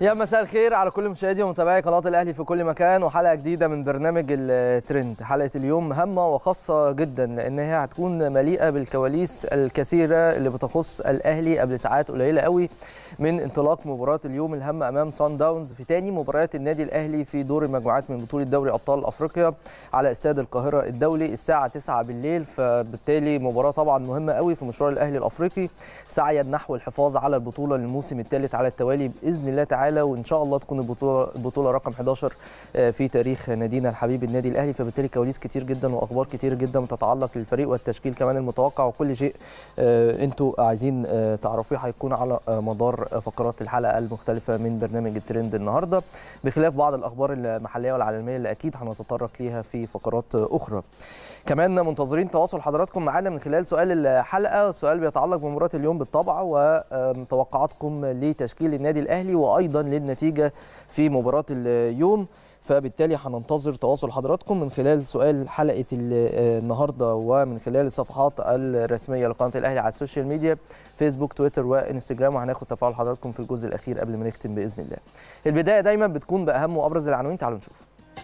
يا مساء الخير على كل مشاهدي ومتابعي قناه الاهلي في كل مكان وحلقه جديده من برنامج الترند حلقه اليوم هامه وخاصه جدا لان هي هتكون مليئه بالكواليس الكثيره اللي بتخص الاهلي قبل ساعات قليله قوي من انطلاق مباراه اليوم الهامه امام سان داونز في تاني مباريات النادي الاهلي في دور المجموعات من بطوله دوري ابطال افريقيا على استاد القاهره الدولي الساعه 9 بالليل فبالتالي مباراه طبعا مهمه قوي في مشوار الاهلي الافريقي سعيا نحو الحفاظ على البطوله للموسم الثالث على التوالي باذن الله تعالى وان شاء الله تكون البطوله البطوله رقم 11 في تاريخ نادينا الحبيب النادي الاهلي فبالتالي كواليس كتير جدا واخبار كتير جدا تتعلق للفريق والتشكيل كمان المتوقع وكل شيء انتوا عايزين تعرفوه هيكون على مدار فقرات الحلقه المختلفه من برنامج الترند النهارده بخلاف بعض الاخبار المحليه والعالميه اللي اكيد هنتطرق ليها في فقرات اخرى كمان منتظرين تواصل حضراتكم معانا من خلال سؤال الحلقه السؤال بيتعلق بمباراه اليوم بالطبع وتوقعاتكم لتشكيل النادي الاهلي وايضا للنتيجه في مباراه اليوم فبالتالي هننتظر تواصل حضراتكم من خلال سؤال حلقه النهارده ومن خلال الصفحات الرسميه لقناه الاهلي على السوشيال ميديا فيسبوك تويتر وانستجرام وهناخد تفاعل حضراتكم في الجزء الاخير قبل ما نختم باذن الله. البدايه دايما بتكون باهم وابرز العناوين تعالوا نشوف.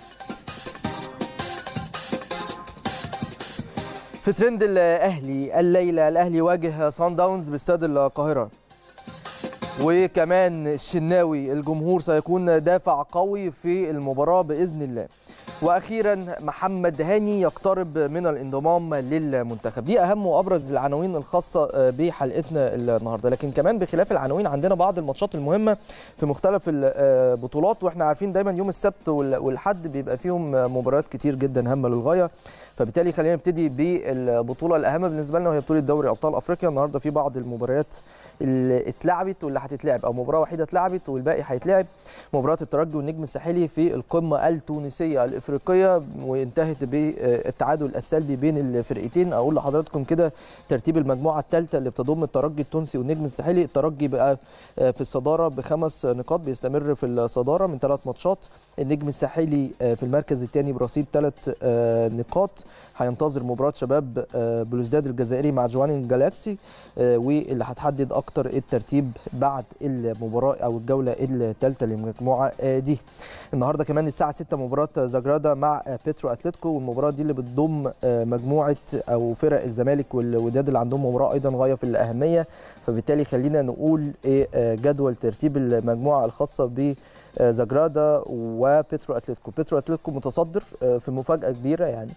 في ترند الاهلي الليله الاهلي يواجه سان داونز باستاد القاهره. وكمان الشناوي الجمهور سيكون دافع قوي في المباراه باذن الله. واخيرا محمد هاني يقترب من الانضمام للمنتخب دي اهم وابرز العناوين الخاصه بحلقتنا النهارده لكن كمان بخلاف العناوين عندنا بعض الماتشات المهمه في مختلف البطولات واحنا عارفين دايما يوم السبت والحد بيبقى فيهم مباريات كتير جدا هامه للغايه فبالتالي خلينا نبتدي بالبطوله الاهم بالنسبه لنا وهي بطوله دوري ابطال افريقيا النهارده في بعض المباريات اللي اتلعبت واللي هتتلعب او مباراه وحيده اتلعبت والباقي هيتلعب مباراه الترجي والنجم الساحلي في القمه التونسيه الافريقيه وانتهت بالتعادل السلبي بين الفرقتين اقول لحضراتكم كده ترتيب المجموعه الثالثه اللي بتضم الترجي التونسي والنجم الساحلي الترجي بقى في الصداره بخمس نقاط بيستمر في الصداره من ثلاث ماتشات النجم الساحلي في المركز الثاني برصيد ثلاث نقاط هينتظر مباراه شباب بلوزداد الجزائري مع جوان جالاكسي واللي هتحدد اكتر الترتيب بعد المباراه او الجوله الثالثه للمجموعه دي النهارده كمان الساعه 6 مباراه زاجرادا مع بيترو اتلتيكو والمباراه دي اللي بتضم مجموعه او فرق الزمالك والوداد اللي عندهم مباراه ايضا غايه في الاهميه فبالتالي خلينا نقول ايه جدول ترتيب المجموعه الخاصه ب زاجرادا وبيترو اتلتيكو بيترو اتلتيكو متصدر في مفاجاه كبيره يعني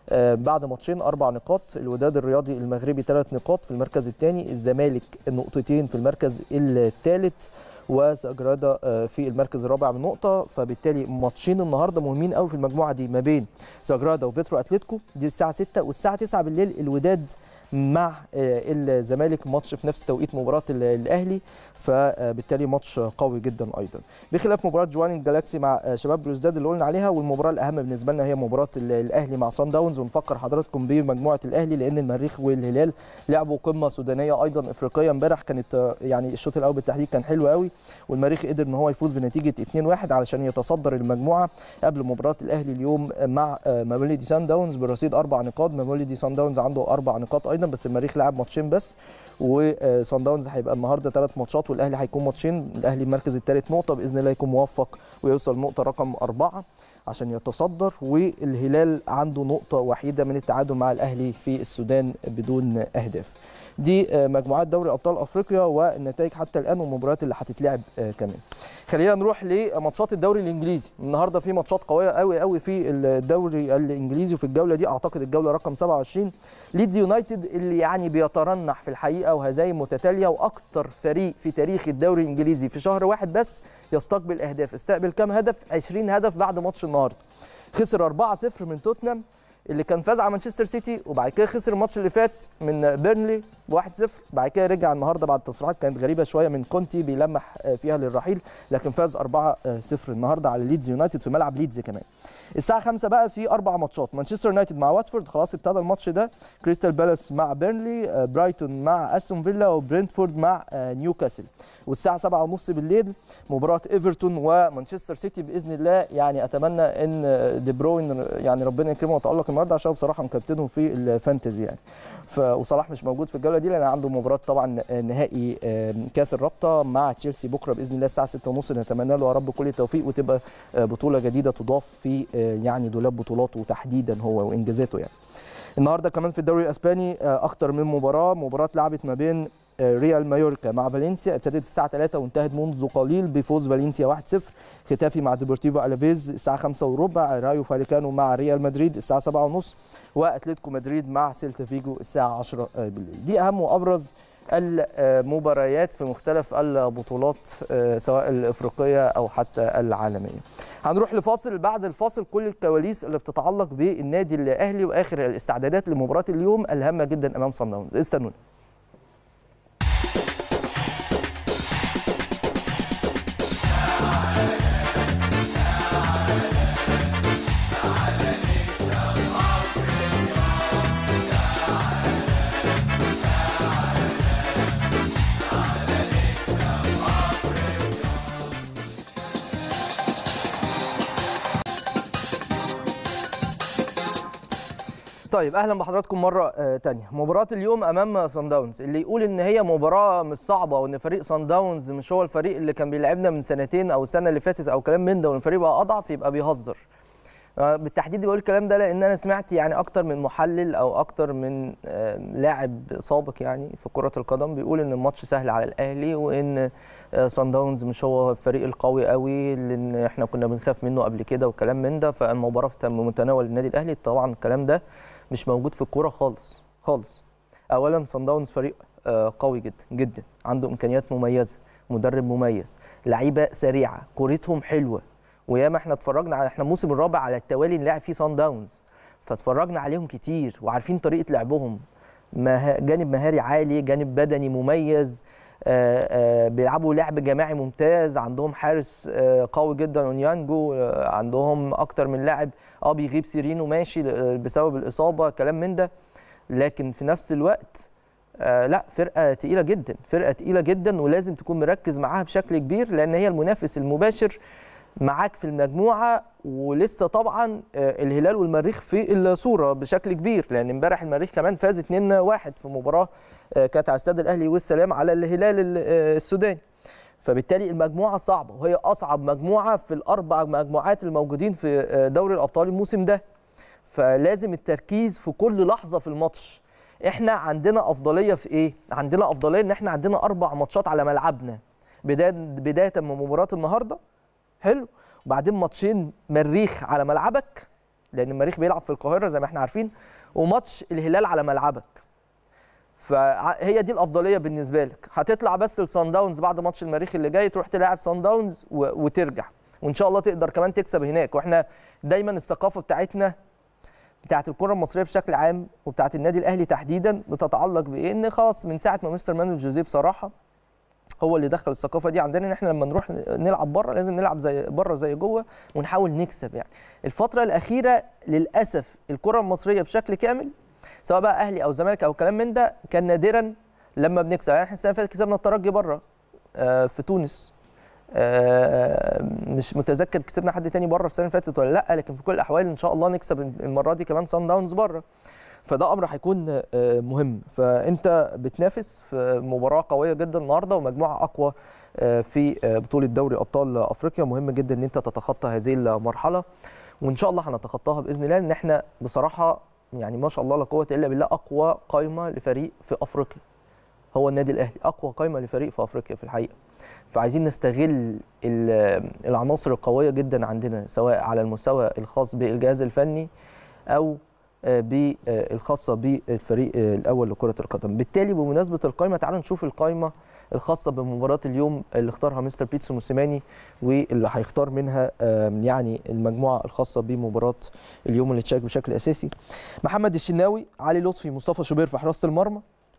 بعد ماتشين اربع نقاط الوداد الرياضي المغربي ثلاث نقاط في المركز الثاني الزمالك نقطتين في المركز الثالث وسجرادا في المركز الرابع بنقطه فبالتالي ماتشين النهارده مهمين قوي في المجموعه دي ما بين سجرادا وبيترو اتلتيكو دي الساعه 6 والساعه 9 بالليل الوداد مع الزمالك ماتش في نفس توقيت مباراه الاهلي فبالتالي ماتش قوي جدا ايضا بخلاف مباراه جوان الجالاكسي مع شباب بلوزداد اللي قلنا عليها والمباراه الاهم بالنسبه لنا هي مباراه الاهلي مع سان داونز ونفكر حضراتكم بمجموعه الاهلي لان المريخ والهلال لعبوا قمه سودانيه ايضا افريقيه امبارح كانت يعني الشوط الاول بالتحديد كان حلو قوي والمريخ قدر ان هو يفوز بنتيجه 2-1 علشان يتصدر المجموعه قبل مباراه الاهلي اليوم مع ماموليدي سان داونز برصيد اربع نقاط ماموليدي سان داونز عنده اربع نقاط ايضا بس المريخ لعب ماتشين بس وصن داونز هيبقى النهارده ثلاث ماتشات والاهلي هيكون ماتشين الاهلي المركز الثالث نقطه باذن الله يكون موفق ويوصل نقطه رقم اربعه عشان يتصدر والهلال عنده نقطه وحيده من التعادل مع الاهلي في السودان بدون اهداف دي مجموعات دوري ابطال افريقيا والنتائج حتى الان والمباريات اللي هتتلعب كمان خلينا نروح لماتشات الدوري الانجليزي النهارده في ماتشات قويه قوي قوي في الدوري الانجليزي وفي الجوله دي اعتقد الجوله رقم 27 ليدز يونايتد اللي يعني بيترنح في الحقيقه وهزايم متتاليه واكثر فريق في تاريخ الدوري الانجليزي في شهر واحد بس يستقبل اهداف استقبل كام هدف 20 هدف بعد ماتش النهارده خسر 4-0 من توتنهام اللي كان فاز على مانشستر سيتي وبعد كده خسر الماتش اللي فات من بيرنلي 1-0 بعد كده رجع النهارده بعد تصريحات كانت غريبه شويه من كونتي بيلمح فيها للرحيل لكن فاز 4-0 النهارده على ليدز يونايتد في ملعب ليدز كمان الساعه 5 بقى في اربع ماتشات مانشستر يونايتد مع واتفورد خلاص ابتدى الماتش ده كريستال بالاس مع بيرنلي برايتون مع استون فيلا وبرنتفورد مع نيوكاسل والساعه 7 ونص بالليل مباراه ايفرتون ومانشستر سيتي باذن الله يعني اتمنى ان دي بروين يعني ربنا يكرمه ويتالق النهارده عشان بصراحه مكابتنه في الفانتزي يعني ف... وصلاح مش موجود في الجوله دي لان عنده مباراه طبعا نهائي كاس الرابطه مع تشيلسي بكره باذن الله الساعه 6:30 نتمنى له يا رب كل التوفيق وتبقى بطوله جديده تضاف في يعني دولاب بطولاته تحديدا هو وانجازاته يعني النهارده كمان في الدوري الاسباني اكتر من مباراه مباراه لعبت ما بين ريال مايوركا مع فالنسيا ابتدت الساعه 3 وانتهت منذ قليل بفوز فالنسيا 1-0 ختافي مع ديبورتيفو الافيز الساعه 5 وربع رايو فاليكانو مع ريال مدريد الساعه 7 ونص واتلتيكو مدريد مع سيلتا فيجو الساعه 10 بالليل دي اهم وابرز المباريات في مختلف البطولات سواء الافريقيه او حتى العالميه. هنروح لفاصل بعد الفاصل كل الكواليس اللي بتتعلق بالنادي الاهلي واخر الاستعدادات لمباراه اليوم الهامه جدا امام صن داونز استنونا. طيب اهلا بحضراتكم مره تانية مباراه اليوم امام سان داونز اللي يقول ان هي مباراه مش صعبه وان فريق سان داونز مش هو الفريق اللي كان بيلعبنا من سنتين او السنه اللي فاتت او كلام من ده وان الفريق بقى اضعف يبقى بيهزر بالتحديد بقول الكلام ده لان انا سمعت يعني اكتر من محلل او اكتر من لاعب سابق يعني في كره القدم بيقول ان الماتش سهل على الاهلي وان سان داونز مش هو الفريق القوي قوي لان احنا كنا بنخاف منه قبل كده وكلام من ده فالمباراه في متناول النادي الاهلي طبعا الكلام ده مش موجود في الكوره خالص خالص اولا صن داونز فريق قوي جدا جدا عنده امكانيات مميزه مدرب مميز لعيبه سريعه كورتهم حلوه وياما احنا اتفرجنا على احنا الموسم الرابع على التوالي نلعب فيه صن داونز فاتفرجنا عليهم كتير وعارفين طريقه لعبهم مه... جانب مهاري عالي جانب بدني مميز آآ آآ بيلعبوا لعب جماعي ممتاز عندهم حارس قوي جدا اونيانجو عندهم اكتر من لاعب اه بيغيب سيرينو ماشي بسبب الاصابه كلام من ده لكن في نفس الوقت لا فرقه تقيله جدا فرقه تقيله جدا ولازم تكون مركز معاها بشكل كبير لان هي المنافس المباشر معاك في المجموعه ولسه طبعا الهلال والمريخ في الصوره بشكل كبير لان امبارح المريخ كمان فاز 2-1 في مباراه كانت على استاد الاهلي والسلام على الهلال السوداني فبالتالي المجموعه صعبه وهي اصعب مجموعه في الاربع مجموعات الموجودين في دوري الابطال الموسم ده فلازم التركيز في كل لحظه في الماتش احنا عندنا افضليه في ايه عندنا افضليه ان احنا عندنا اربع ماتشات على ملعبنا بدايه بدايه من مباراه النهارده حلو وبعدين ماتشين مريخ على ملعبك لان المريخ بيلعب في القاهره زي ما احنا عارفين وماتش الهلال على ملعبك فهي دي الافضليه بالنسبه لك هتطلع بس لصن داونز بعد ماتش المريخ اللي جاي تروح تلاعب صن داونز و... وترجع وان شاء الله تقدر كمان تكسب هناك واحنا دايما الثقافه بتاعتنا بتاعت الكره المصريه بشكل عام وبتاعت النادي الاهلي تحديدا بتتعلق بايه ان خلاص من ساعه ما مستر مانويل جوزيه بصراحه هو اللي دخل الثقافه دي عندنا ان احنا لما نروح نلعب بره لازم نلعب زي بره زي جوه ونحاول نكسب يعني الفتره الاخيره للاسف الكره المصريه بشكل كامل سواء بقى اهلي او زمالك او كلام من ده كان نادرا لما بنكسب يعني احنا السنه اللي فاتت كسبنا الترجي بره آه في تونس آه مش متذكر كسبنا حد تاني بره السنه اللي فاتت ولا لا لكن في كل الاحوال ان شاء الله نكسب المره دي كمان صن داونز بره فده امر هيكون مهم فانت بتنافس في مباراه قويه جدا النهارده ومجموعه اقوى في بطوله دوري ابطال افريقيا مهم جدا ان انت تتخطى هذه المرحله وان شاء الله هنتخطاها باذن الله لان احنا بصراحه يعني ما شاء الله لا قوه الا بالله اقوى قائمه لفريق في افريقيا هو النادي الاهلي اقوى قائمه لفريق في افريقيا في الحقيقه فعايزين نستغل العناصر القويه جدا عندنا سواء على المستوى الخاص بالجهاز الفني او بالخاصه بالفريق الاول لكره القدم بالتالي بمناسبه القائمه تعالوا نشوف القائمه الخاصه بمباراه اليوم اللي اختارها مستر بيتسو موسيماني واللي هيختار منها يعني المجموعه الخاصه بمباراه اليوم اللي تشارك بشكل اساسي محمد الشناوي علي لطفي مصطفى شوبير في حراسه المرمى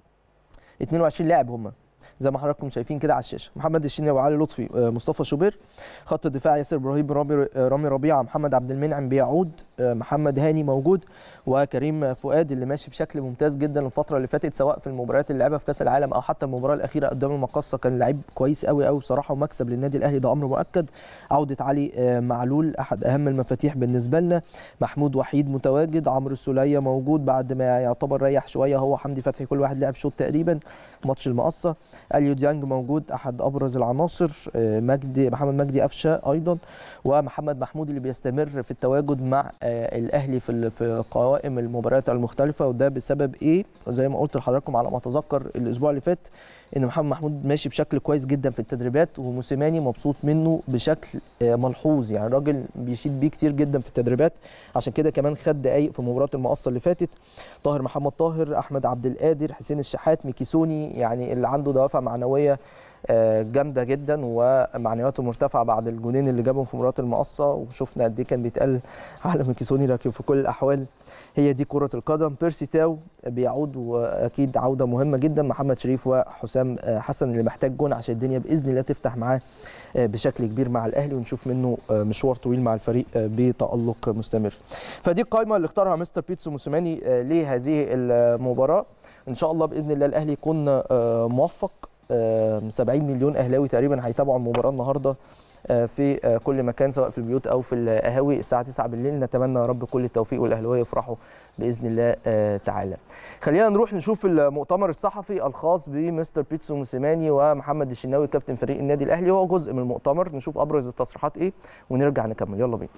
22 لاعب هم زي ما حضراتكم شايفين كده على الشاشه محمد الشناوي علي لطفي مصطفى شوبير خط الدفاع ياسر ابراهيم رامي رامي ربيعه محمد عبد المنعم بيعود محمد هاني موجود وكريم فؤاد اللي ماشي بشكل ممتاز جدا الفتره اللي فاتت سواء في المباريات اللي لعبها في كاس العالم او حتى المباراه الاخيره قدام المقصه كان لعيب كويس قوي قوي بصراحه ومكسب للنادي الاهلي ده امر مؤكد عوده علي معلول احد اهم المفاتيح بالنسبه لنا محمود وحيد متواجد عمرو السوليه موجود بعد ما يعتبر ريح شويه هو حمدي فتحي كل واحد لعب شوط تقريبا ماتش المقصه اليو ديانج موجود احد ابرز العناصر مجدي محمد مجدي قفشه ايضا ومحمد محمود اللي بيستمر في التواجد مع الاهلي في في قوائم المباريات المختلفه وده بسبب ايه زي ما قلت لحضراتكم على ما اتذكر الاسبوع اللي فات ان محمد محمود ماشي بشكل كويس جدا في التدريبات وموسيماني مبسوط منه بشكل ملحوظ يعني راجل بيشيد بيه كتير جدا في التدريبات عشان كده كمان خد دقايق في مباراه المقصه اللي فاتت طاهر محمد طاهر احمد عبد القادر حسين الشحات ميكيسوني يعني اللي عنده دوافع معنويه جامده جدا ومعنوياته مرتفعه بعد الجونين اللي جابهم في مباراه المقصه وشفنا قد ايه كان بيتقال على ميكيسوني لكن في كل الاحوال هي دي كره القدم بيرسي تاو بيعود واكيد عوده مهمه جدا محمد شريف وحسام حسن اللي محتاج جون عشان الدنيا باذن الله تفتح معاه بشكل كبير مع الاهلي ونشوف منه مشوار طويل مع الفريق بتالق مستمر فدي القائمه اللي اختارها مستر بيتسو موسيماني لهذه المباراه ان شاء الله باذن الله الاهلي يكون موفق 70 مليون اهلاوي تقريبا هيتابعوا المباراه النهارده في كل مكان سواء في البيوت او في القهاوي الساعه 9 بالليل نتمنى يا رب كل التوفيق والاهلاويه يفرحوا باذن الله تعالى. خلينا نروح نشوف المؤتمر الصحفي الخاص بمستر بيتسو موسيماني ومحمد الشناوي كابتن فريق النادي الاهلي هو جزء من المؤتمر نشوف ابرز التصريحات ايه ونرجع نكمل يلا بينا.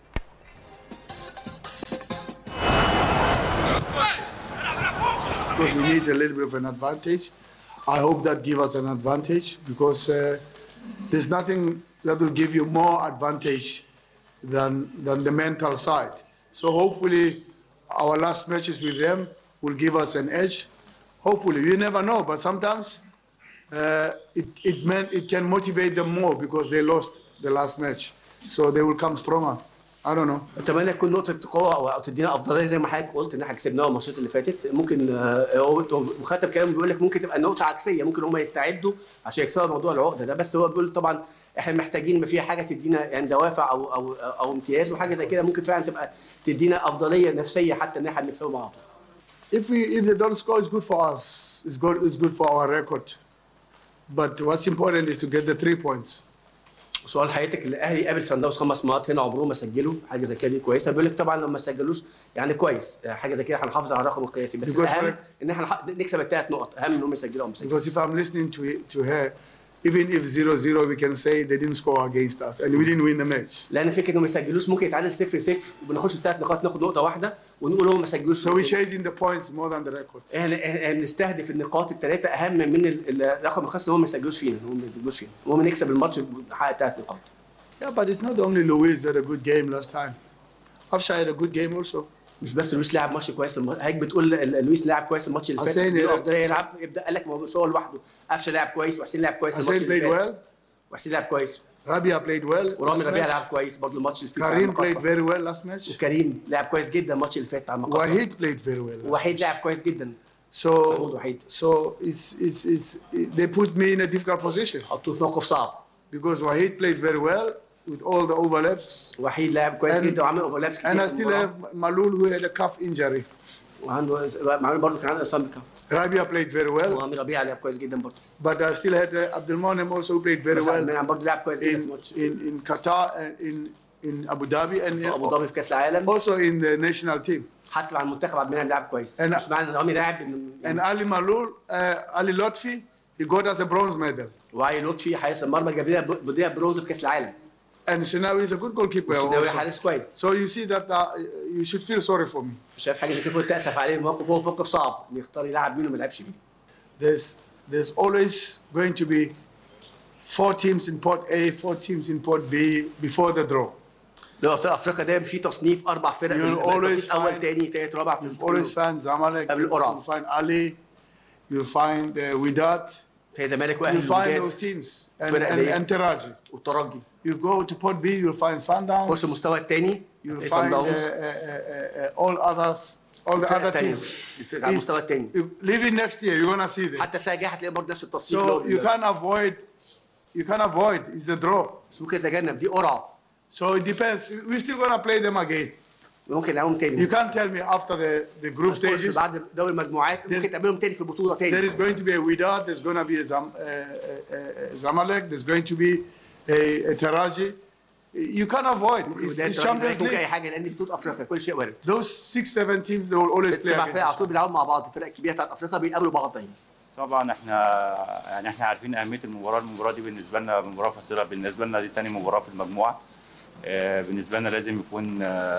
Because we need a little bit of an advantage. I hope that give us an advantage because uh, there's nothing that will give you more advantage than than the mental side. So hopefully, our last matches with them will give us an edge. Hopefully, you never know, but sometimes uh, it it meant it can motivate them more because they lost the last match, so they will come stronger. I don't know. اتمنى تكون نقطه قوه او أو تدينا افضليه زي ما حضرتك قلت ان احنا كسبناهم الماتشات اللي فاتت ممكن آه، هو مخاطب كلامه بيقول لك ممكن تبقى النقطه عكسيه ممكن هم يستعدوا عشان يكسروا موضوع العقده ده بس هو بيقول طبعا احنا محتاجين ما فيها حاجه تدينا يعني دوافع او او او امتياز وحاجه زي كده ممكن فعلا تبقى تدينا افضليه نفسيه حتى ان احنا بنكسبوا مع بعض If we if they don't score, it's good for us. It's good. It's good for our record. But what's important is to get the three points. سؤال حياتك الاهلي قابل سان داونز خمس مرات هنا عمرهم ما سجلوا حاجه زي كده دي كويسه بيقول لك طبعا لو ما سجلوش يعني كويس حاجه زي كده هنحافظ على الرقم القياسي بس Because الاهم for- ان احنا نح- نكسب الثلاث نقط اهم من هم يسجلوا او ما يسجلوش Because if I'm listening to to her, even if 0-0, we can say they didn't score against us and we didn't win the match. لان فكره انهم ما يسجلوش ممكن يتعادل 0 0 وبنخش الثلاث نقاط ناخد نقطه واحده ونقول هم ما سجلوش So we're chasing the points more than the record. احنا إحنا نستهدف النقاط الثلاثه اهم من ال- الرقم الخاص ان هم ما يسجلوش فينا ان هم ما يسجلوش فينا المهم نكسب الماتش ونحقق ثلاث نقاط Yeah, but it's not only Luis that had a good game last time. Afsha had a good game also. مش بس لويس لعب ماتش كويس الم- هيك بتقول ال- لويس لعب كويس الماتش اللي فات حسين اديله يلعب. افضليه يلعب يبدا قال لك ما هو مش هو لوحده قفشه لعب كويس وحسين لعب كويس الماتش Hussein اللي played فات well. وحسين لعب كويس Rabia played well. ورامي last ربيع match. لعب كويس برضه الماتش اللي فات Karim played very well last match. وكريم لعب كويس جدا الماتش اللي فات على المقصه Wahid played very well. Last وحيد match. لعب كويس جدا So, وحيد. so it's, it's, it's, they put me in a difficult position حطوه في موقف صعب because Wahid played very well with all the overlaps. وحيد لعب كويس And- جدا وعمل اوفرلابس كتير And I في still المباراة. have Malul who had a calf injury. وعنده معلول برضه كان عنده اصابه كف Rabia played very well, وامير ربيع لعب كويس جدا برضه but I still had uh, Abdelmonem also who played very بس well المنعم برضه لعب كويس جدا في in, الماتش in, in Qatar and in, in Abu Dhabi and in- ابو ظبي في كاس العالم also in the national team. حتى مع المنتخب عبد المنعم لعب كويس أنا- مش معنى ان رامي لاعب إن- And Ali Malul, uh, Ali Lotfi, he got us a bronze medal. وعي لطفي حارس المرمى جاب لنا بدايه برونز في كاس العالم And Shinawi is a good goalkeeper الشناوي also. حارس كويس So you see that uh, you should feel sorry for me. شايف حاجه زي كده قلت اسف عليه الموقف هو موقف صعب انه يختار يلعب مين وما يلعبش مين There's there's always going to be four teams in Port A, four teams in Port B before the draw. لو ابطال افريقيا دايما في تصنيف اربع فرق You'll بيبقى always تصنيف اول find- تاني تالت رابع في You'll always find Zamalek, قبل القرعة. you'll find Ali, you'll find uh, Wydad, في زمالك you'll واهلي find الوداد those teams. And, فرق and, دي. and Taraji. والترجي You go to Port B, you'll find خش Sundowns, المستوى الثاني you'll صن find uh, uh, داونز uh, uh, all others, all the الفرق other التانية teams. الفرق على المستوى الثاني You- Leaving next year, you're gonna see them. حتى السنه الجايه هتلاقي برضه نفس التصنيف So اللي you هو can't avoid, you can't avoid. It's the draw. مش ممكن تتجنب دي قرعه So it depends. We're still gonna play them again. ممكن نلعبهم تاني You can't tell me after the, the group Of course، stages بعد دوري المجموعات There's- ممكن تعملهم تاني في البطوله there تاني is going to be a Wydad, there's going to be a, Zam, uh, uh, uh, Zamalek, there's going to be a, a Taraji. You can't avoid. ممكن It's, بدايه it's الزمالك، Champions ممكن اي League. حاجه لان دي بطوله افريقيا كل شيء وارد Those six, seven teams, they will always ست play سبع against فرق على each طول other. بيلعبوا مع بعض الفرق الكبيره بتاعت افريقيا بيقابلوا بعض دايما طبعا احنا يعني احنا عارفين اهميه المباراه المباراه دي بالنسبه لنا مباراه فاصله بالنسبه لنا دي تاني مباراه في المجموعه آه، بالنسبه لنا لازم يكون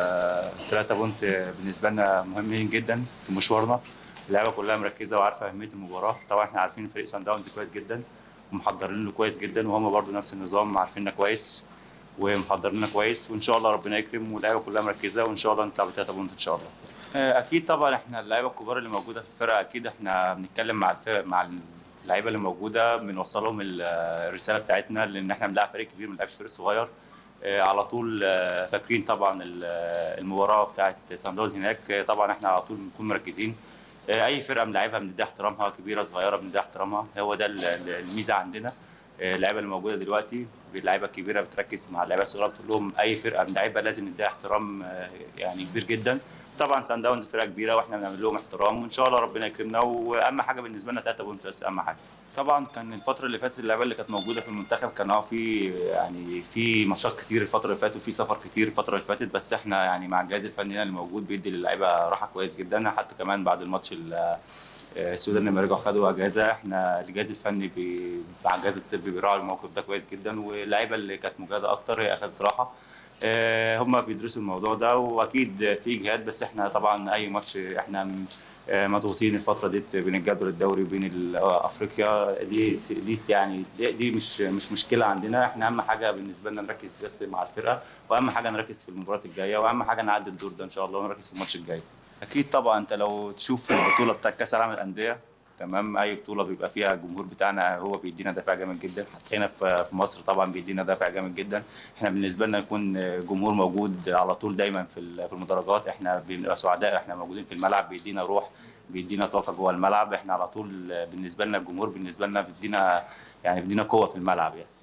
ثلاثة بونت آه، بالنسبه لنا مهمين جدا في مشوارنا اللعيبه كلها مركزه وعارفه اهميه المباراه طبعا احنا عارفين فريق سان داونز كويس جدا ومحضرين له كويس جدا وهم برضو نفس النظام عارفيننا كويس ومحضريننا كويس وان شاء الله ربنا يكرم واللعيبه كلها مركزه وان شاء الله نطلع بثلاثة بونت ان شاء الله آه، اكيد طبعا احنا اللعيبه الكبار اللي موجوده في الفرقه اكيد احنا بنتكلم مع الفرق مع اللعيبه اللي موجوده بنوصلهم ال- الرساله بتاعتنا لان احنا بنلعب فريق كبير ما بنلعبش فريق صغير آه، على طول آه، فاكرين طبعا ال- المباراه بتاعت سان داونز هناك آه، طبعا احنا على طول بنكون مركزين آه، اي فرقه بنلعبها بنديها احترامها كبيره صغيره بنديها احترامها هو ده ال- ال- الميزه عندنا آه، اللعيبه اللي موجوده دلوقتي اللعيبه الكبيره بتركز مع اللعيبه الصغيره بتقول لهم اي فرقه بنلعبها لازم نديها احترام آه، يعني كبير جدا طبعا سان داونز فرقه كبيره واحنا بنعمل لهم احترام وان شاء الله ربنا يكرمنا واهم حاجه بالنسبه لنا 3 بونت بس اهم حاجه طبعا كان الفتره اللي فاتت اللعيبه اللي كانت موجوده في المنتخب كان اه في يعني في ماتشات كتير الفتره اللي فاتت وفي سفر كتير الفتره اللي فاتت بس احنا يعني مع الجهاز الفني هنا اللي موجود بيدي للعيبه راحه كويس جدا حتى كمان بعد الماتش ال- آه، السودان لما رجعوا خدوا اجازه احنا الجهاز الفني بي... مع الجهاز الطبي بيراعوا الموقف ده كويس جدا واللعيبه اللي كانت مجهده اكتر هي اخذت راحه آه، هم بيدرسوا الموضوع ده واكيد في اجهاد بس احنا طبعا اي ماتش احنا م- آه، مضغوطين الفتره دي بين الجدول الدوري وبين ال- آه، افريقيا دي دي يعني دي, دي مش مش مشكله عندنا احنا اهم حاجه بالنسبه لنا نركز بس مع الفرقه واهم حاجه نركز في المباريات الجايه واهم حاجه نعدي الدور ده ان شاء الله ونركز في الماتش الجاي اكيد طبعا انت لو تشوف البطوله بتاع كاس العالم للانديه تمام اي بطوله بيبقى فيها الجمهور بتاعنا هو بيدينا دافع جامد جدا حتى هنا في في مصر طبعا بيدينا دافع جامد جدا احنا بالنسبه لنا يكون جمهور موجود على طول دايما في ال- في المدرجات احنا بنبقى سعداء احنا موجودين في الملعب بيدينا روح بيدينا طاقه جوه الملعب احنا على طول بالنسبه لنا الجمهور بالنسبه لنا بيدينا يعني بيدينا قوه في الملعب يعني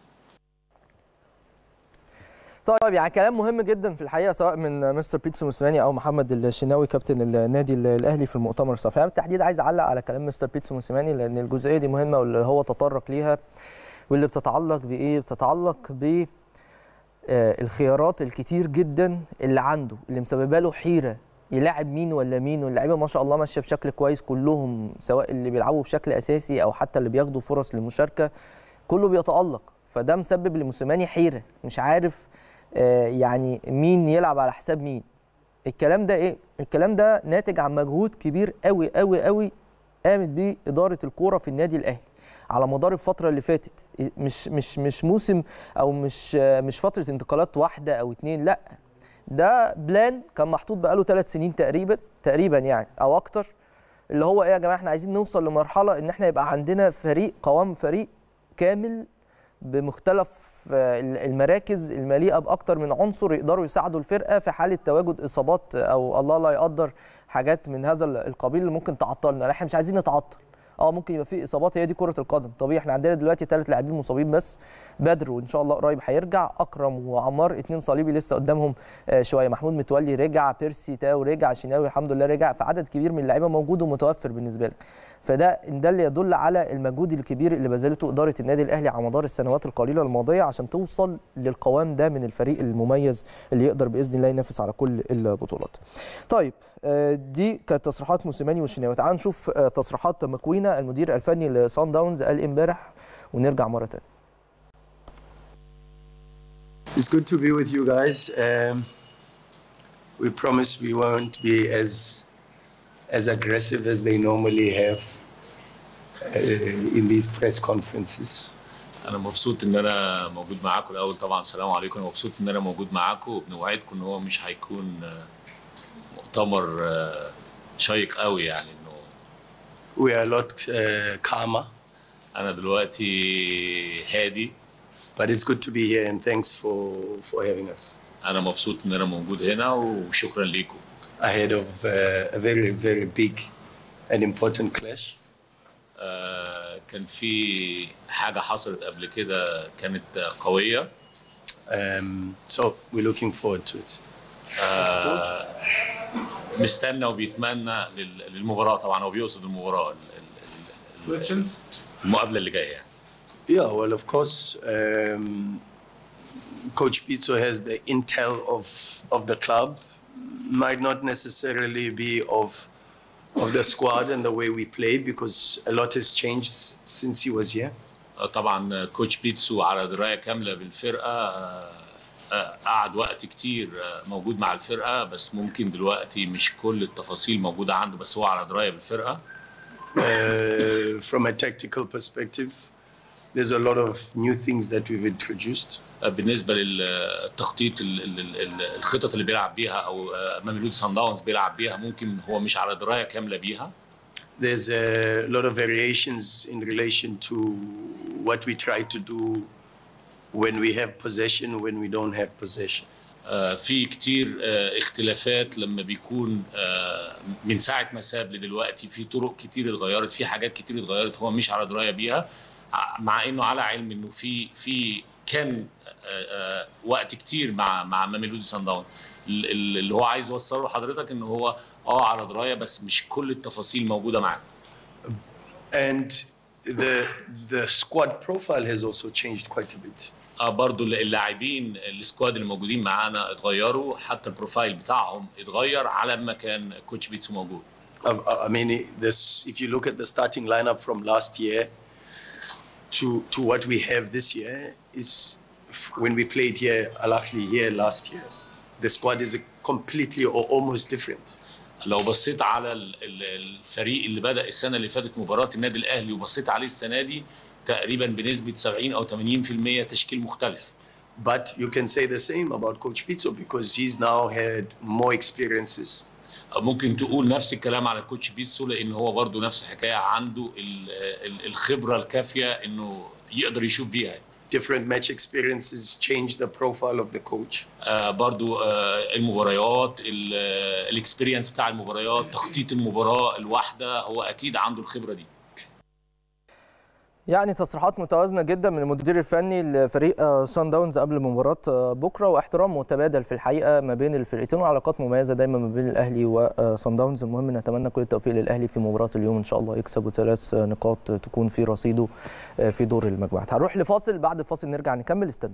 طيب يعني كلام مهم جدا في الحقيقه سواء من مستر بيتسو موسيماني او محمد الشناوي كابتن النادي الاهلي في المؤتمر الصحفي انا بالتحديد عايز اعلق على كلام مستر بيتسو موسيماني لان الجزئيه دي مهمه واللي هو تطرق ليها واللي بتتعلق بايه بتتعلق ب آه، الخيارات الكتير جدا اللي عنده اللي مسببه له حيره يلاعب مين ولا مين واللعيبه ما شاء الله ماشيه بشكل كويس كلهم سواء اللي بيلعبوا بشكل اساسي او حتى اللي بياخدوا فرص للمشاركه كله بيتالق فده مسبب لموسيماني حيره مش عارف آه، يعني مين يلعب على حساب مين الكلام ده ايه الكلام ده ناتج عن مجهود كبير قوي قوي قوي قامت بيه اداره الكوره في النادي الاهلي على مدار الفتره اللي فاتت مش مش مش موسم او مش آه، مش فتره انتقالات واحده او اتنين لا ده بلان كان محطوط بقاله ثلاث سنين تقريبا تقريبا يعني او اكتر اللي هو ايه يا جماعه احنا عايزين نوصل لمرحله ان احنا يبقى عندنا فريق قوام فريق كامل بمختلف آه، المراكز المليئه باكتر من عنصر يقدروا يساعدوا الفرقه في حاله تواجد اصابات او الله لا يقدر حاجات من هذا القبيل اللي ممكن تعطلنا لا، احنا مش عايزين نتعطل اه ممكن يبقى في اصابات هي دي كره القدم طبيعي احنا عندنا دلوقتي ثلاث لاعبين مصابين بس بدر وان شاء الله قريب هيرجع اكرم وعمار اتنين صليبي لسه قدامهم آه، شويه محمود متولي رجع بيرسي تاو رجع شناوي الحمد لله رجع فعدد كبير من اللعيبه موجود ومتوفر بالنسبه لك فده إن ده اللي يدل على المجهود الكبير اللي بذلته اداره النادي الاهلي على مدار السنوات القليله الماضيه عشان توصل للقوام ده من الفريق المميز اللي يقدر باذن الله ينافس على كل البطولات. طيب آه، دي كانت تصريحات موسيماني والشناوي تعال نشوف آه، تصريحات مكوينه المدير الفني لسان داونز قال إيه امبارح ونرجع مره ثانيه. It's good to be with you guys. Um, we promise we won't be as as aggressive as they normally have uh, in these press conferences. انا مبسوط ان انا موجود معاكم الاول طبعا السلام عليكم انا مبسوط ان انا موجود معاكم وبنوعدكم ان هو مش هيكون آه، مؤتمر آه، شيق قوي يعني انه We are a lot uh, calmer, انا دلوقتي هادي but it's good to be here and thanks for for having us انا مبسوط ان انا موجود هنا وشكرا ليكم ahead of uh, a very very big and important clash. آه، كان في حاجه حصلت قبل كده كانت قويه Um, so we're looking forward to it. آه، مستنى وبيتمنى لل- للمباراه طبعا هو بيقصد المباراه ال- ال- ال- المقابله اللي جايه يعني Yeah, well, of course, um, Coach Pizzo has the intel of of the club, might not necessarily be of of the squad and the way we play because a lot has changed since he was here. آه، طبعا كوتش بيتسو على درايه كامله بالفرقه آه، آه، قعد وقت كتير آه، موجود مع الفرقه بس ممكن دلوقتي مش كل التفاصيل موجوده عنده بس هو على درايه بالفرقه Uh, from a tactical perspective, there's a lot of new things that we've introduced. آه، بالنسبه للتخطيط ال- ال- ال- الخطط اللي بيلعب بيها او آه، ماميلودي سان داونز بيلعب بيها ممكن هو مش على درايه كامله بيها There's a lot of variations in relation to what we try to do when we have possession, when we don't have possession. آه، في كتير آه، اختلافات لما بيكون آه، من ساعة ما ساب لدلوقتي في طرق كتير اتغيرت في حاجات كتير اتغيرت هو مش على دراية بيها ع- مع انه على علم انه في في كان آه، آه، وقت كتير مع مع ماميلودي سان داونز ال- ال- اللي هو عايز يوصله لحضرتك ان هو اه على دراية بس مش كل التفاصيل موجودة معاه And the the squad profile has also changed quite a bit. آه برضو اللاعبين السكواد اللي موجودين معانا اتغيروا حتى البروفايل بتاعهم اتغير على ما كان كوتش بيتسو موجود I, I- I mean, this. If you look at the starting lineup from last year to to what we have this year, is f- when we played here, Al Ahly here last year, the squad is a completely or almost different. لو بصيت على ال- ال- الفريق اللي بدأ السنة اللي فاتت مباراة النادي الأهلي وبصيت عليه السنة دي تقريبا بنسبة 70 أو 80% تشكيل مختلف But you can say the same about Coach Pizzo because he's now had more experiences. ممكن تقول نفس الكلام على كوتش بيتسو لأن هو برضو نفس الحكاية عنده ال- ال- الخبرة الكافية إنه يقدر يشوف بيها Different match experiences change the profile of the coach. آه برضو آه المباريات الاكسبيرينس بتاع المباريات تخطيط المباراة الواحدة هو أكيد عنده الخبرة دي يعني تصريحات متوازنه جدا من المدير الفني لفريق آه، سان داونز قبل مباراه آه، بكره واحترام متبادل في الحقيقه ما بين الفرقتين وعلاقات مميزه دايما ما بين الاهلي وسان داونز المهم نتمنى كل التوفيق للاهلي في مباراه اليوم ان شاء الله يكسب وثلاث آه، نقاط تكون في رصيده آه، في دور المجموعات هنروح لفاصل بعد الفاصل نرجع نكمل استنى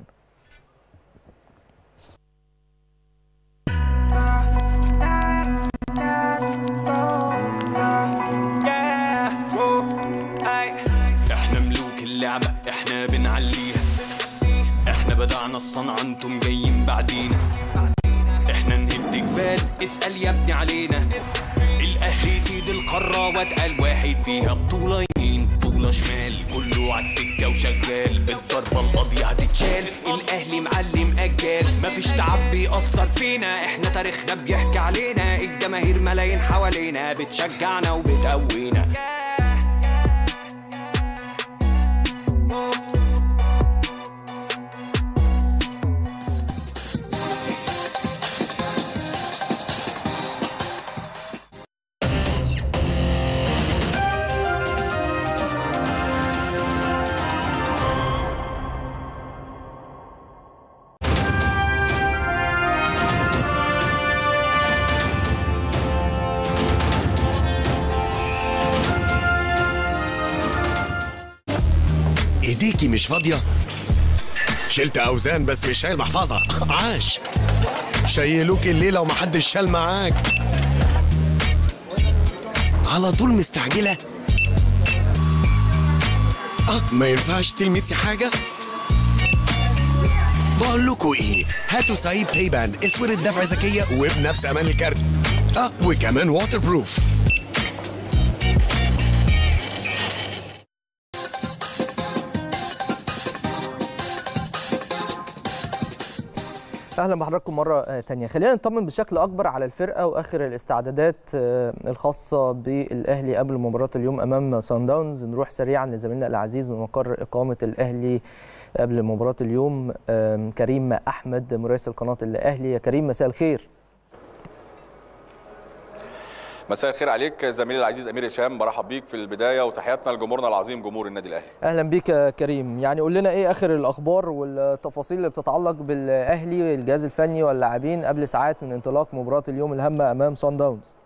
احنا ملوك اللعبة احنا بنعليها احنا بدعنا الصنعة انتم جايين بعدينا احنا نهد جبال اسأل يا ابني علينا الاهلي سيد القارة واتقل واحد فيها بطولة يمين بطولة شمال كله عالسكة وشغال الضربة القاضية هتتشال الاهلي معلم اجال مفيش تعب بيأثر فينا احنا تاريخنا بيحكي علينا الجماهير ملايين حوالينا بتشجعنا وبتقوينا ايديكي مش فاضية؟ شلت أوزان بس مش شايل محفظة عاش شيلوك الليلة ومحدش شال معاك على طول مستعجلة اه ما ينفعش تلمسي حاجة بقول لكم ايه هاتوا سعيد باي باند اسود الدفع ذكية وبنفس امان الكارت اه وكمان واتر بروف اهلا بحضراتكم مره آه، تانية خلينا نطمن بشكل اكبر على الفرقه واخر الاستعدادات آه، الخاصه بالاهلي قبل مباراه اليوم امام سان داونز نروح سريعا لزميلنا العزيز من مقر اقامه الاهلي قبل مباراه اليوم آم، كريم احمد مراسل قناه الاهلي يا كريم مساء الخير مساء الخير عليك زميلي العزيز امير هشام برحب بيك في البدايه وتحياتنا لجمهورنا العظيم جمهور النادي الاهلي اهلا بيك يا كريم يعني قول لنا ايه اخر الاخبار والتفاصيل اللي بتتعلق بالاهلي الجهاز الفني واللاعبين قبل ساعات من انطلاق مباراه اليوم الهامه امام سان داونز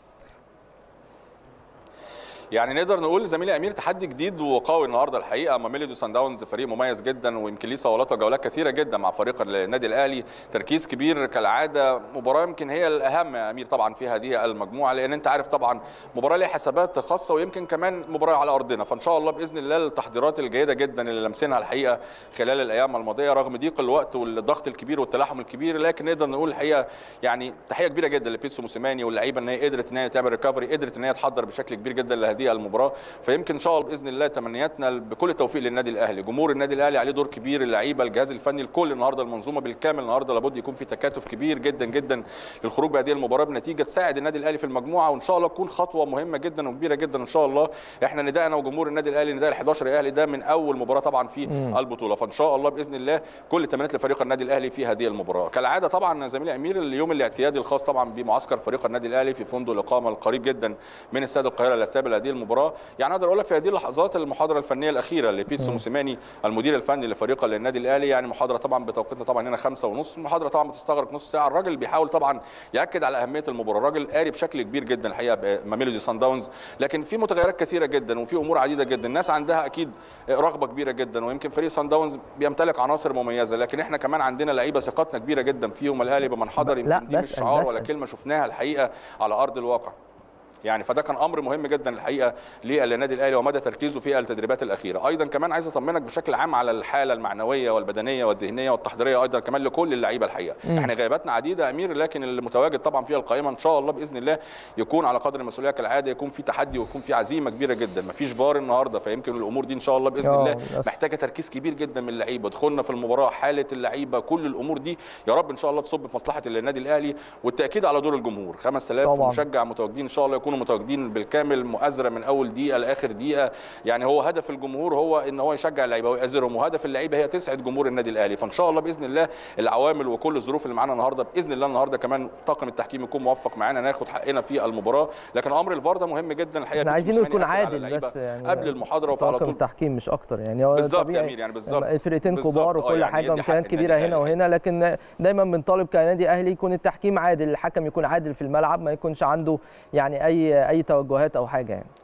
يعني نقدر نقول زميلي امير تحدي جديد وقوي النهارده الحقيقه اما ميلودي سان داونز فريق مميز جدا ويمكن ليه صولات وجولات كثيره جدا مع فريق النادي الاهلي تركيز كبير كالعاده مباراه يمكن هي الاهم يا امير طبعا في هذه المجموعه لان انت عارف طبعا مباراه ليها حسابات خاصه ويمكن كمان مباراه على ارضنا فان شاء الله باذن الله التحضيرات الجيده جدا اللي لمسناها الحقيقه خلال الايام الماضيه رغم ضيق الوقت والضغط الكبير والتلاحم الكبير لكن نقدر نقول الحقيقه يعني تحيه كبيره جدا لبيتسو موسيماني واللعيبه ان هي قدرت ان هي تعمل ريكفري قدرت ان هي تحضر بشكل كبير جدا لهذه المباراه فيمكن ان شاء الله باذن الله تمنياتنا بكل التوفيق للنادي الاهلي جمهور النادي الاهلي عليه دور كبير اللعيبه الجهاز الفني الكل النهارده المنظومه بالكامل النهارده لابد يكون في تكاتف كبير جدا جدا للخروج بهذه المباراه بنتيجه تساعد النادي الاهلي في المجموعه وان شاء الله تكون خطوه مهمه جدا وكبيره جدا ان شاء الله احنا ندائنا وجمهور النادي الاهلي نداء ال 11 الاهلي ده من اول مباراه طبعا في مم. البطوله فان شاء الله باذن الله كل التمنيات لفريق النادي الاهلي في هذه المباراه كالعاده طبعا زميلي امير اليوم الاعتيادي الخاص طبعا بمعسكر فريق النادي الاهلي في فندق الاقامه القريب جدا من استاد القاهره لاستقبال هذه المباراه يعني اقدر اقول لك في هذه اللحظات المحاضره الفنيه الاخيره لبيتسو موسيماني المدير الفني لفريق النادي الاهلي يعني محاضره طبعا بتوقيتنا طبعا هنا خمسة ونص المحاضره طبعا بتستغرق نص ساعه الراجل بيحاول طبعا ياكد على اهميه المباراه الراجل قاري بشكل كبير جدا الحقيقه ميلودي سان داونز لكن في متغيرات كثيره جدا وفي امور عديده جدا الناس عندها اكيد رغبه كبيره جدا ويمكن فريق سان داونز بيمتلك عناصر مميزه لكن احنا كمان عندنا لعيبه ثقتنا كبيره جدا فيهم الاهلي بمن حضر لا، يمكن دي مش بسأل- شعار ولا بسأل. كلمه شفناها الحقيقه على ارض الواقع يعني فده كان امر مهم جدا الحقيقه للنادي الاهلي ومدى تركيزه في التدريبات الاخيره ايضا كمان عايز اطمنك بشكل عام على الحاله المعنويه والبدنيه والذهنيه والتحضيريه ايضا كمان لكل اللعيبه الحقيقه مم. احنا غياباتنا عديده يا امير لكن المتواجد طبعا في القائمه ان شاء الله باذن الله يكون على قدر المسؤوليه كالعاده يكون في تحدي ويكون في عزيمه كبيره جدا مفيش فار النهارده فيمكن الامور دي ان شاء الله باذن آه، الله للأسف. محتاجه تركيز كبير جدا من اللعيبه دخولنا في المباراه حاله اللعيبه كل الامور دي يا رب ان شاء الله تصب في مصلحه النادي الاهلي والتاكيد على دور الجمهور 5000 طبعاً. مشجع متواجدين ان شاء الله يكونوا متواجدين بالكامل مؤازره من اول دقيقه لاخر دقيقه يعني هو هدف الجمهور هو ان هو يشجع اللعيبه ويأزرهم وهدف اللعيبه هي تسعد جمهور النادي الاهلي فان شاء الله باذن الله العوامل وكل الظروف اللي معانا النهارده باذن الله النهارده كمان طاقم التحكيم يكون موفق معانا ناخد حقنا في المباراه لكن امر الفار ده مهم جدا الحقيقه احنا بيتسو عايزينه موسيماني يكون أكد على عادل اللعيبة بس يعني قبل المحاضره وفي على طاقم طول التحكيم مش اكتر يعني هو بالظبط يا طبيعي أمير، يعني بالظبط. الفرقتين بالظبط، كبار آه، وكل يعني حاجه يدي حق وامكانيات النادي كبيره هنا الأهلي. وهنا لكن دايما بنطالب كنادي اهلي يكون التحكيم عادل الحكم يكون عادل في الملعب ما يكونش عنده يعني اي اي توجهات او حاجه يعني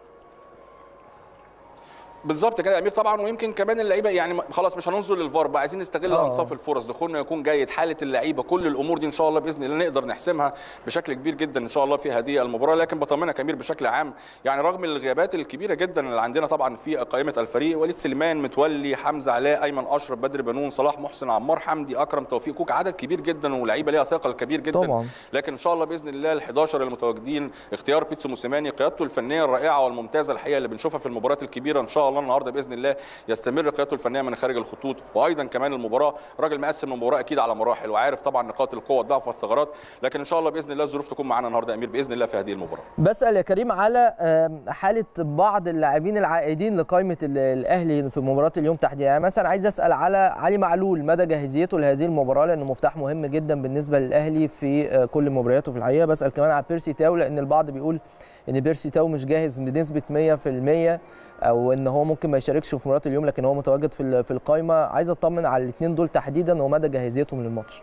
بالظبط كده يا امير طبعا ويمكن كمان اللعيبه يعني خلاص مش هننظر للفار بقى عايزين نستغل آه. انصاف الفرص دخولنا يكون جيد حاله اللعيبه كل الامور دي ان شاء الله باذن الله نقدر نحسمها بشكل كبير جدا ان شاء الله في هذه المباراه لكن بطمنك يا امير بشكل عام يعني رغم الغيابات الكبيره جدا اللي عندنا طبعا في قائمه الفريق وليد سليمان متولي حمزه علاء ايمن اشرف بدر بنون صلاح محسن عمار حمدي اكرم توفيق كوك عدد كبير جدا ولعيبه ليها ثقل كبير جدا طبعا لكن ان شاء الله باذن الله ال 11 المتواجدين اختيار بيتسو موسيماني قيادته الفنيه الرائعه والممتازه الحقيقه اللي بنشوفها في المباريات الكبيره ان شاء الله النهارده باذن الله يستمر قيادته الفنيه من خارج الخطوط وايضا كمان المباراه راجل مقسم المباراه اكيد على مراحل وعارف طبعا نقاط القوه والضعف والثغرات لكن ان شاء الله باذن الله الظروف تكون معانا النهارده يا امير باذن الله في هذه المباراه بسال يا كريم على آم، حاله بعض اللاعبين العائدين لقائمه ال- الاهلي في مباراه اليوم تحديدا يعني مثلا عايز اسال على علي معلول مدى جاهزيته لهذه المباراه لانه مفتاح مهم جدا بالنسبه للاهلي في آه، كل مبارياته في الحقيقه بسال كمان على بيرسي تاو لان البعض بيقول ان بيرسي تاو مش جاهز بنسبه 100% او ان هو ممكن ما يشاركش في مباراه اليوم لكن هو متواجد في ال- في القائمه عايز اطمن على الاثنين دول تحديدا ومدى جاهزيتهم للماتش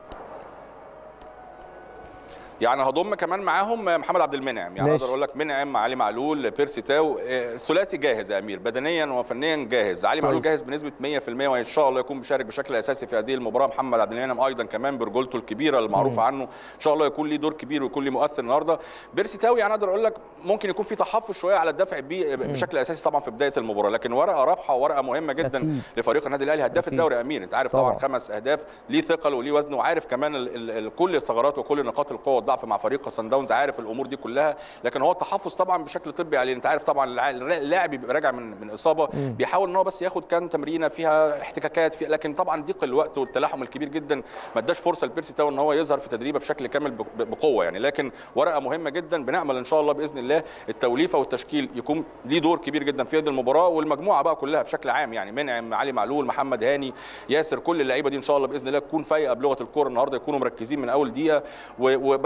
يعني هضم كمان معاهم محمد عبد المنعم يعني ماشي. اقدر اقول لك منعم علي معلول بيرسي تاو آه، ثلاثي جاهز يا امير بدنيا وفنيا جاهز علي معلول كويس. جاهز بنسبه 100% وان شاء الله يكون بيشارك بشكل اساسي في هذه المباراه محمد عبد المنعم ايضا كمان برجولته الكبيره المعروفه عنه ان شاء الله يكون ليه دور كبير ويكون ليه مؤثر النهارده بيرسي تاو يعني اقدر اقول لك ممكن يكون في تحفظ شويه على الدفع بيه بشكل اساسي طبعا في بدايه المباراه لكن ورقه رابحه وورقه مهمه جدا أكيد. لفريق النادي الاهلي هداف أكيد. الدوري يا امير انت عارف طبعا, طبعاً. خمس اهداف ليه ثقل وليه وزن وعارف كمان ال ال ال كل الثغرات وكل نقاط القوه والضعف مع فريق سان داونز عارف الامور دي كلها لكن هو التحفظ طبعا بشكل طبي عليه انت عارف طبعا الع- اللاعب بيبقى راجع من من اصابه مم. بيحاول ان هو بس ياخد كام تمرينه فيها احتكاكات فيها لكن طبعا ضيق الوقت والتلاحم الكبير جدا ما اداش فرصه لبيرسي تاو ان هو يظهر في تدريبه بشكل كامل ب- ب- بقوه يعني لكن ورقه مهمه جدا بنامل ان شاء الله باذن الله التوليفه والتشكيل يكون ليه دور كبير جدا في هذه المباراه والمجموعه بقى كلها بشكل عام يعني منعم علي معلول محمد هاني ياسر كل اللعيبه دي ان شاء الله باذن الله تكون فايقه بلغه الكوره النهارده يكونوا مركزين من اول دقيقه و- وباكد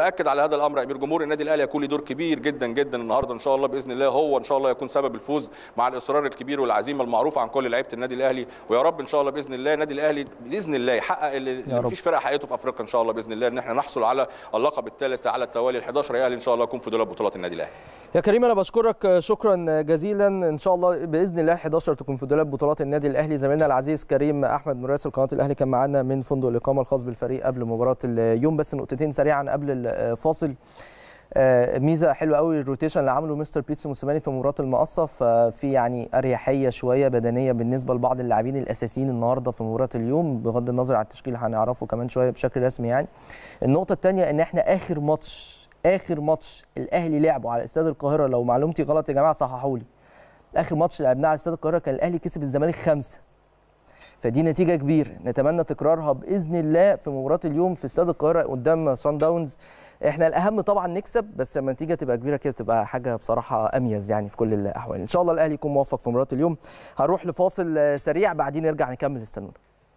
باكد على هذا الامر يا امير جمهور النادي الاهلي هيكون له دور كبير جدا جدا النهارده ان شاء الله باذن الله هو ان شاء الله يكون سبب الفوز مع الاصرار الكبير والعزيمه المعروفه عن كل لعيبه النادي الاهلي ويا رب ان شاء الله باذن الله النادي الاهلي باذن الله يحقق اللي يا رب. مفيش فرقه حققته في افريقيا ان شاء الله باذن الله ان احنا نحصل على اللقب الثالث على التوالي ال 11 اهلي ان شاء الله يكون في دولاب بطولات النادي الاهلي يا كريم انا بشكرك شكرا جزيلا ان شاء الله باذن الله 11 تكون في دولاب بطولات النادي الاهلي زميلنا العزيز كريم احمد مراسل قناه الاهلي كان معانا من فندق الاقامه الخاص بالفريق قبل مباراه اليوم بس نقطتين سريعا قبل الفاصل آه، ميزه حلوه قوي الروتيشن اللي عمله مستر بيتسو موسيماني في مباراه المقصه ففي يعني اريحيه شويه بدنيه بالنسبه لبعض اللاعبين الاساسيين النهارده في مباراه اليوم بغض النظر عن التشكيل هنعرفه كمان شويه بشكل رسمي يعني النقطه الثانيه ان احنا اخر ماتش اخر ماتش الاهلي لعبه على استاد القاهره لو معلومتي غلط يا جماعه صححوا لي اخر ماتش لعبناه على استاد القاهره كان الاهلي كسب الزمالك خمسه فدي نتيجه كبيره نتمنى تكرارها باذن الله في مباراه اليوم في استاد القاهره قدام سان داونز احنا الاهم طبعا نكسب بس لما النتيجه تبقى كبيره كده تبقى حاجه بصراحه اميز يعني في كل الاحوال ان شاء الله الاهلي يكون موفق في مباراه اليوم هنروح لفاصل آه، سريع بعدين نرجع نكمل استنونا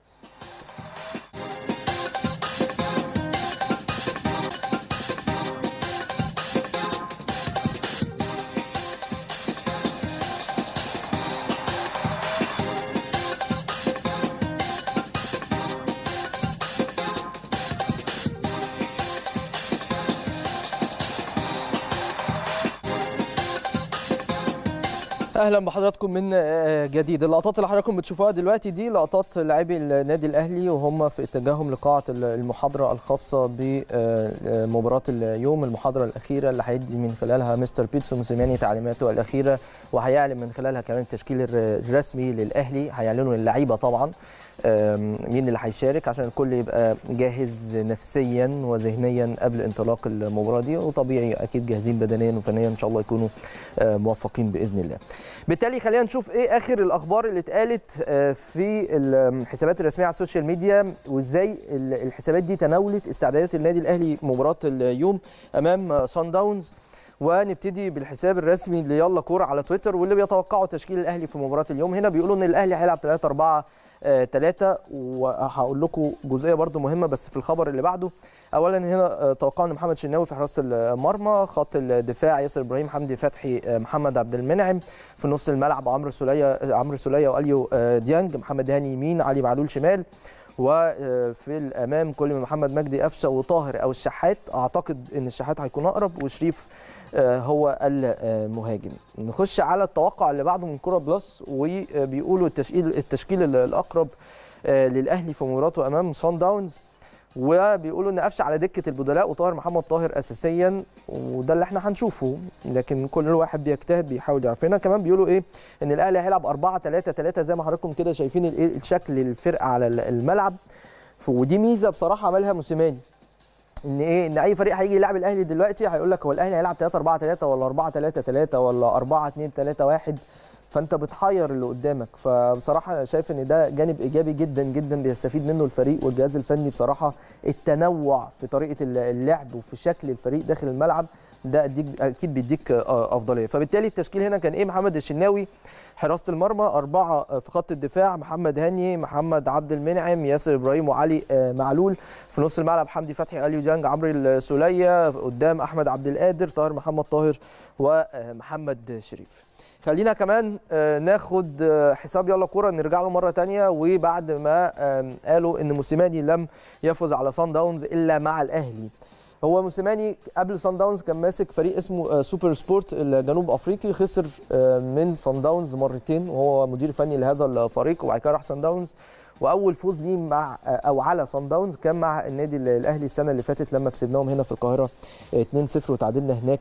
اهلا بحضراتكم من آه، جديد اللقطات اللي حضراتكم بتشوفوها دلوقتي دي لقطات لاعبي النادي الاهلي وهم في اتجاههم لقاعه المحاضره الخاصه بمباراه اليوم المحاضره الاخيره اللي هيدي من خلالها مستر بيتسو موسيماني تعليماته الاخيره وهيعلن من خلالها كمان التشكيل الرسمي للاهلي هيعلنوا اللعيبه طبعا آم، مين اللي هيشارك عشان الكل يبقى جاهز نفسيا وذهنيا قبل انطلاق المباراه دي وطبيعي اكيد جاهزين بدنيا وفنيا ان شاء الله يكونوا آه، موفقين باذن الله. بالتالي خلينا نشوف ايه اخر الاخبار اللي اتقالت آه، في الحسابات الرسميه على السوشيال ميديا وازاي ال- الحسابات دي تناولت استعدادات النادي الاهلي مباراه اليوم امام سان داونز ونبتدي بالحساب الرسمي ليلا كوره على تويتر واللي بيتوقعوا تشكيل الاهلي في مباراه اليوم هنا بيقولوا ان الاهلي هيلعب 3 4 3 وهقول لكم جزئيه برده مهمه بس في الخبر اللي بعده اولا هنا آه، توقعوا ان محمد شناوي في حراسه المرمى خط الدفاع ياسر ابراهيم حمدي فتحي آه، محمد عبد المنعم في نص الملعب عمرو سوليه عمرو سوليه واليو آه، ديانج محمد هاني يمين علي معلول شمال وفي الامام كل من محمد مجدي قفشه وطاهر او الشحات اعتقد ان الشحات هيكون اقرب وشريف آه، هو المهاجم نخش على التوقع اللي بعده من كوره بلس وبيقولوا التشكيل التشكيل الاقرب آه، للاهلي في مباراته امام سان داونز وبيقولوا ان قفشه على دكه البدلاء وطاهر محمد طاهر اساسيا وده اللي احنا هنشوفه لكن كل واحد بيجتهد بيحاول يعرف هنا كمان بيقولوا ايه ان الاهلي هيلعب 4 3 3 زي ما حضراتكم كده شايفين الايه الشكل الفرقه على الملعب ودي ميزه بصراحه عملها موسيماني ان ايه ان اي فريق هيجي يلعب الاهلي دلوقتي هيقول لك هو الاهلي هيلعب 3 4 3 ولا 4 3 3 ولا 4 2 3 1 فانت بتحير اللي قدامك فبصراحه انا شايف ان ده جانب ايجابي جدا جدا بيستفيد منه الفريق والجهاز الفني بصراحه التنوع في طريقه اللعب وفي شكل الفريق داخل الملعب ده أديك اكيد بيديك آه، افضليه فبالتالي التشكيل هنا كان ايه محمد الشناوي حراسه المرمى اربعه في خط الدفاع محمد هاني محمد عبد المنعم ياسر ابراهيم وعلي آه، معلول في نص الملعب حمدي فتحي اليو جانج عمرو السوليه قدام احمد عبد القادر طاهر محمد طاهر ومحمد شريف خلينا كمان آه، ناخد آه، حساب يلا كوره نرجع له مره تانية وبعد ما آم، قالوا ان موسيماني لم يفز على سان داونز الا مع الاهلي هو موسيماني قبل سان داونز كان ماسك فريق اسمه آه، سوبر سبورت الجنوب افريقي خسر آه، من سان داونز مرتين وهو مدير فني لهذا الفريق وبعد كده راح سان داونز واول فوز ليه مع آه، او على سان داونز كان مع النادي الاهلي السنه اللي فاتت لما كسبناهم هنا في القاهره آه، 2-0 وتعادلنا هناك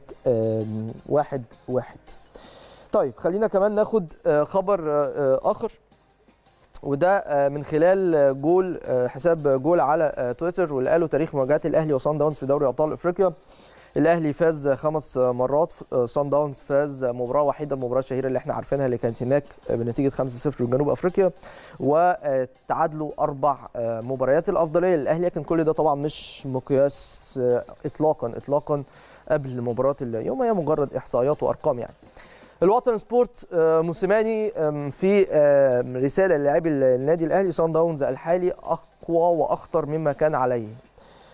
1-1 طيب خلينا كمان ناخد آه، خبر آه، آه، اخر وده آه، من خلال آه، جول آه، حساب جول على آه، تويتر واللي قالوا تاريخ مواجهات الاهلي وصن داونز في دوري ابطال افريقيا الاهلي فاز خمس مرات آه، صن داونز فاز مباراه وحيده المباراه الشهيره اللي احنا عارفينها اللي كانت هناك آه، بنتيجه 5-0 لجنوب افريقيا وتعادلوا اربع آه، مباريات الافضليه للاهلي لكن كل ده طبعا مش مقياس آه، اطلاقا اطلاقا قبل مباراه اليوم هي مجرد احصائيات وارقام يعني الوطن سبورت آه، موسيماني آم، في آم، رساله للاعبي النادي الاهلي صن داونز الحالي اقوى واخطر مما كان عليه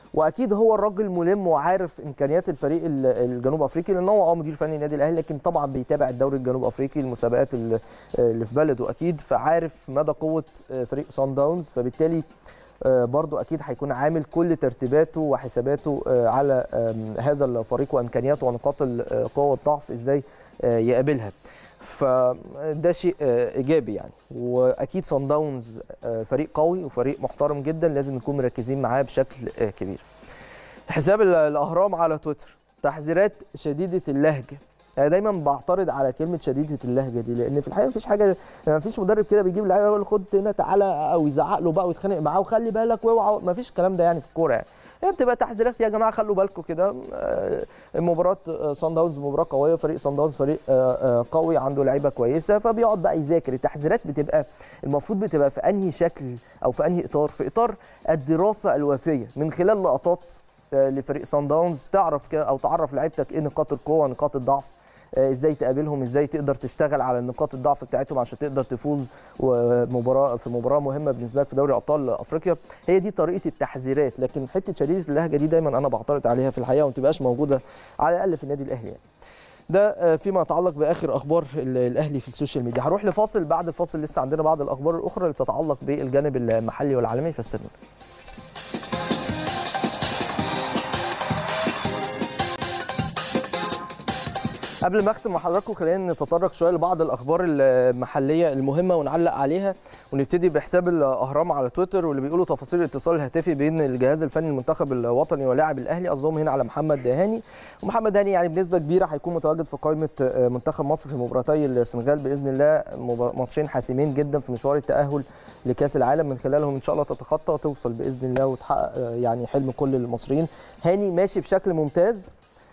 واكيد هو الراجل ملم وعارف امكانيات الفريق ال- الجنوب افريقي لان هو اه مدير فني النادي الاهلي لكن طبعا بيتابع الدوري الجنوب افريقي المسابقات اللي اللي في بلده اكيد فعارف مدى قوه آه، فريق سان داونز فبالتالي آه، برضو اكيد هيكون عامل كل ترتيباته وحساباته آه، على آم، هذا الفريق وامكانياته ونقاط القوه والضعف ازاي آه، يقابلها فده شيء آه، ايجابي يعني واكيد سان داونز آه، فريق قوي وفريق محترم جدا لازم نكون مركزين معاه بشكل آه، كبير حساب ال- الاهرام على تويتر تحذيرات شديده اللهجه انا دايما بعترض على كلمه شديده اللهجه دي لان في الحقيقه مفيش حاجه مفيش مدرب كده بيجيب اللعيبه يقول له خد هنا تعالى او يزعق له بقى ويتخانق معاه وخلي بالك واوعى مفيش الكلام ده يعني في الكوره يعني هي بتبقى تحذيرات يا جماعه خلوا بالكم كده آه، مباراه آه، صن داونز مباراه قويه فريق صن داونز فريق آه، آه، قوي عنده لعيبه كويسه فبيقعد بقى يذاكر التحذيرات بتبقى المفروض بتبقى في انهي شكل او في انهي اطار في اطار الدراسه الوافيه من خلال لقطات آه، لفريق صن داونز تعرف كده او تعرف لعيبتك ايه نقاط القوه نقاط الضعف آه، ازاي تقابلهم ازاي تقدر تشتغل على نقاط الضعف بتاعتهم عشان تقدر تفوز ومباراه في مباراه مهمه بالنسبه لك في دوري ابطال افريقيا هي دي طريقه التحذيرات لكن حته شديده اللهجه دي دايما انا بعترض عليها في الحقيقه وما تبقاش موجوده على الاقل في النادي الاهلي يعني. ده آه، فيما يتعلق باخر اخبار ال- الاهلي في السوشيال ميديا هروح لفاصل بعد الفاصل لسه عندنا بعض الاخبار الاخرى اللي تتعلق بالجانب المحلي والعالمي فاستنونا قبل ما اختم مع حضراتكم خلينا نتطرق شويه لبعض الاخبار المحليه المهمه ونعلق عليها ونبتدي بحساب الاهرام على تويتر واللي بيقولوا تفاصيل الاتصال الهاتفي بين الجهاز الفني المنتخب الوطني ولاعب الاهلي قصدهم هنا على محمد هاني ومحمد هاني يعني بنسبه كبيره هيكون متواجد في قائمه منتخب مصر في مباراتي السنغال باذن الله مبا- ماتشين حاسمين جدا في مشوار التاهل لكاس العالم من خلالهم ان شاء الله تتخطى وتوصل باذن الله وتحقق آه، يعني حلم كل المصريين هاني ماشي بشكل ممتاز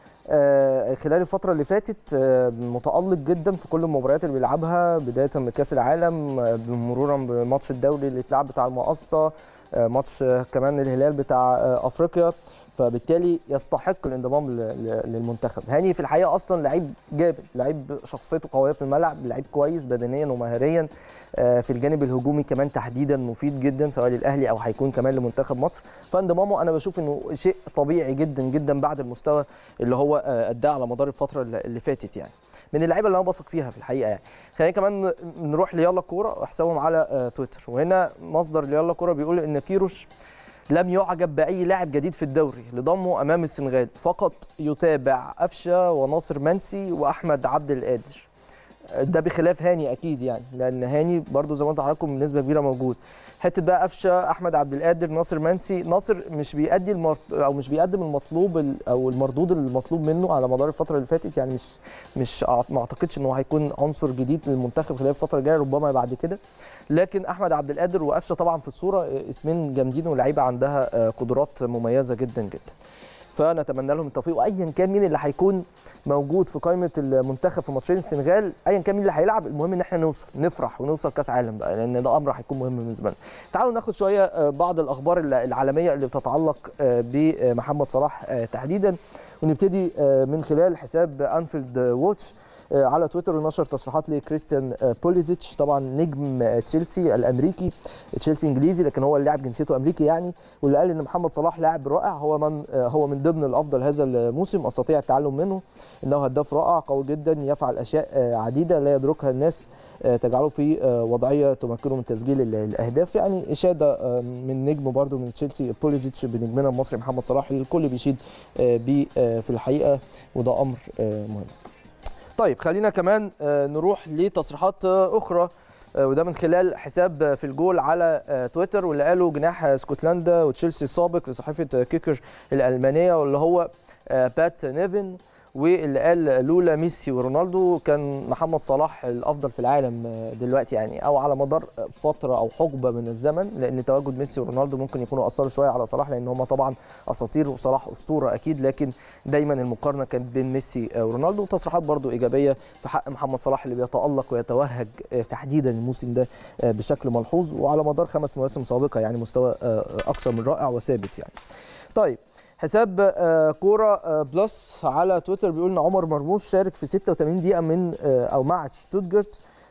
آه، خلال الفترة اللي فاتت آه، متألق جدا في كل المباريات اللي بيلعبها بداية من كأس العالم آه، مرورا بماتش الدوري اللي اتلعب بتاع المقصة آه، ماتش آه، كمان الهلال بتاع آه، أفريقيا فبالتالي يستحق الانضمام ل- ل- للمنتخب هاني في الحقيقة أصلا لعيب جامد لعيب شخصيته قوية في الملعب لعيب كويس بدنيا ومهاريا آه، في الجانب الهجومي كمان تحديدا مفيد جدا سواء للاهلي او هيكون كمان لمنتخب مصر فانضمامه انا بشوف انه شيء طبيعي جدا جدا بعد المستوى اللي هو آه، اداه على مدار الفتره اللي اللي فاتت يعني من اللعيبه اللي انا بثق فيها في الحقيقه يعني خلينا كمان نروح ليلا كوره وحسابهم على آه، تويتر وهنا مصدر ليلا كوره بيقول ان كيروش لم يعجب باي لاعب جديد في الدوري لضمه امام السنغال فقط يتابع قفشه وناصر منسي واحمد عبد القادر ده بخلاف هاني اكيد يعني لان هاني برضو زي ما قلت لحضراتكم بنسبه كبيره موجود حته بقى قفشه احمد عبد القادر ناصر منسي ناصر مش بيأدي المر... او مش بيقدم المطلوب ال... او المردود المطلوب منه على مدار الفتره اللي فاتت يعني مش مش أع- ما اعتقدش ان هو هيكون عنصر جديد للمنتخب خلال الفتره الجايه ربما بعد كده لكن احمد عبد القادر وقفشه طبعا في الصوره اسمين جامدين ولاعيبه عندها آه، قدرات مميزه جدا جدا فنتمنى لهم التوفيق وايا كان مين اللي هيكون موجود في قائمه المنتخب في ماتشين السنغال ايا كان مين اللي هيلعب المهم ان احنا نوصل نفرح ونوصل كاس عالم بقى لان ده امر هيكون مهم بالنسبه لنا تعالوا ناخد شويه آه، بعض الاخبار الل- العالميه اللي بتتعلق آه، بمحمد صلاح آه، تحديدا ونبتدي آه، من خلال حساب انفيلد ووتش آه، على تويتر ونشر تصريحات لكريستيان آه، بوليزيتش طبعا نجم آه، تشيلسي الامريكي تشيلسي انجليزي لكن هو اللاعب جنسيته امريكي يعني واللي قال ان محمد صلاح لاعب رائع هو من آه، هو من ضمن الافضل هذا الموسم استطيع التعلم منه انه هداف رائع قوي جدا يفعل اشياء آه، عديده لا يدركها الناس آه، تجعله في آه، وضعيه تمكنه من تسجيل ال- الاهداف يعني اشاده آه، من نجم برده من تشيلسي بوليزيتش بنجمنا المصري محمد صلاح اللي الكل بيشيد آه، بيه آه، في الحقيقه وده امر آه، مهم طيب خلينا كمان آه، نروح لتصريحات آه، اخرى آه، وده من خلال حساب آه، في الجول على آه، تويتر واللي قاله جناح آه، اسكتلندا وتشيلسي السابق لصحيفه آه، كيكر الالمانيه واللي هو آه، بات نيفن واللي قال لولا ميسي ورونالدو كان محمد صلاح الافضل في العالم آه، دلوقتي يعني او على مدار فتره او حقبه من الزمن لان تواجد ميسي ورونالدو ممكن يكونوا اثروا شويه على صلاح لان هم طبعا اساطير وصلاح اسطوره اكيد لكن دايما المقارنه كانت بين ميسي آه، ورونالدو وتصريحات برضو ايجابيه في حق محمد صلاح اللي بيتالق ويتوهج آه، تحديدا الموسم ده آه، بشكل ملحوظ وعلى مدار خمس مواسم سابقه يعني مستوى آه، اكثر من رائع وثابت يعني. طيب حساب آه، كوره آه، بلس على تويتر بيقول ان عمر مرموش شارك في 86 دقيقه من آه، او مع شتوتجارت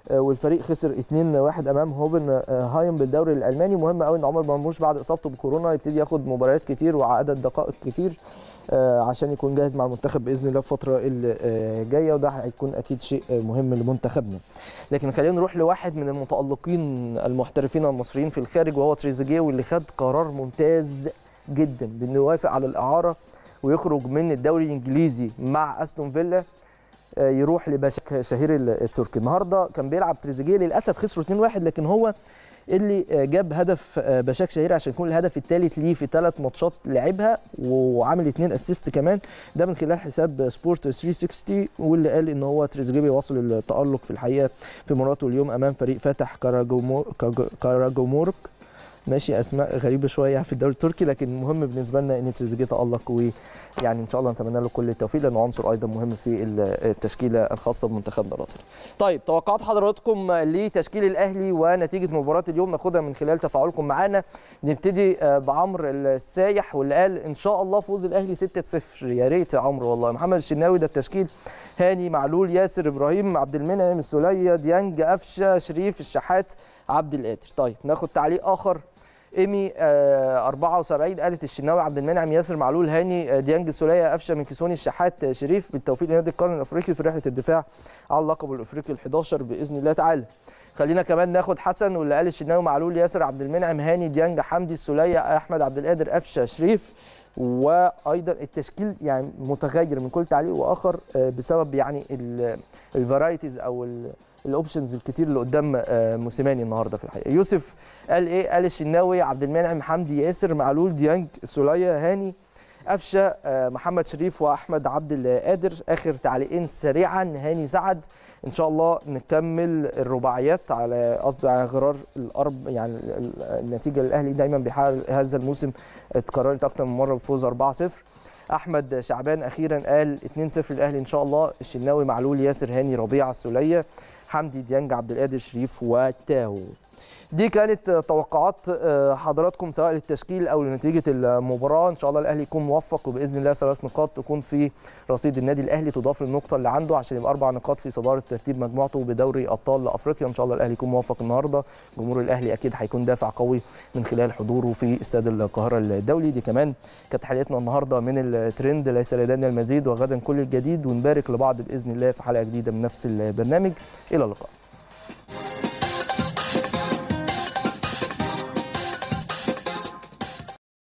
آه، والفريق خسر 2-1 امام هوبن آه، هايم بالدوري الالماني مهم قوي ان عمر مرموش بعد اصابته بكورونا يبتدي ياخد مباريات كتير وعدد دقائق كتير آه، عشان يكون جاهز مع المنتخب باذن الله الفتره اللي آه، جايه وده هيكون اكيد شيء آه، مهم لمنتخبنا لكن خلينا نروح لواحد من المتالقين المحترفين المصريين في الخارج وهو تريزيجيه واللي خد قرار ممتاز جدا بانه يوافق على الاعاره ويخرج من الدوري الانجليزي مع استون فيلا آه، يروح لباشك شهير التركي النهارده كان بيلعب تريزيجيه للاسف خسروا 2-1 لكن هو اللي آه، جاب هدف آه، بشاك شهير عشان يكون الهدف الثالث ليه في ثلاث ماتشات لعبها وعامل اثنين اسيست كمان ده من خلال حساب سبورت 360 واللي قال ان هو تريزيجيه بيواصل التالق في الحقيقه في مباراته اليوم امام فريق فاتح كاراجومور كاج- كاراجومورك ماشي اسماء غريبه شويه في الدوري التركي لكن المهم بالنسبه لنا ان تريزيجيه تالق ويعني ان شاء الله نتمنى له كل التوفيق لانه عنصر ايضا مهم في التشكيله الخاصه بمنتخبنا الوطني. طيب توقعات حضراتكم لتشكيل الاهلي ونتيجه مباراه اليوم ناخدها من خلال تفاعلكم معانا نبتدي آه، بعمرو السايح واللي قال ان شاء الله فوز الاهلي 6-0 يا ريت يا عمرو والله محمد الشناوي ده التشكيل هاني معلول ياسر ابراهيم عبد المنعم السوليه ديانج قفشه شريف الشحات عبد القادر طيب ناخد تعليق اخر ايمي آه 74 قالت الشناوي عبد المنعم ياسر معلول هاني آه، ديانج سوليه قفشه من كيسوني الشحات آه، شريف بالتوفيق لنادي القرن الافريقي في رحله الدفاع على اللقب الافريقي ال11 باذن الله تعالى خلينا كمان ناخد حسن واللي قال الشناوي معلول ياسر عبد المنعم هاني ديانج حمدي السوليه احمد عبد القادر قفشه شريف وايضا التشكيل يعني متغير من كل تعليق واخر آه، بسبب يعني الفرايتيز او الاوبشنز الكتير اللي قدام آه، موسيماني النهارده في الحقيقه يوسف قال ايه قال الشناوي عبد المنعم حمدي ياسر معلول ديانج سوليه هاني قفشه آه، محمد شريف واحمد عبد القادر اخر تعليقين سريعا هاني سعد ان شاء الله نكمل الرباعيات على قصد على غرار الارب يعني ال- ال- النتيجه الاهلي دايما بيحقق هذا الموسم اتكررت اكتر من مره بفوز 4-0 احمد شعبان اخيرا قال 2-0 الاهلي ان شاء الله الشناوي معلول ياسر هاني ربيعه السوليه حمدي ديانج عبد القادر شريف وتاو دي كانت توقعات آه، حضراتكم سواء للتشكيل او لنتيجه المباراه ان شاء الله الاهلي يكون موفق وباذن الله ثلاث نقاط تكون في رصيد النادي الاهلي تضاف للنقطه اللي عنده عشان يبقى اربع نقاط في صداره ترتيب مجموعته بدوري ابطال افريقيا ان شاء الله الاهلي يكون موفق النهارده جمهور الاهلي اكيد هيكون دافع قوي من خلال حضوره في استاد القاهره الدولي دي كمان كانت حلقتنا النهارده من الترند ليس لدينا المزيد وغدا كل الجديد ونبارك لبعض باذن الله في حلقه جديده من نفس البرنامج الى اللقاء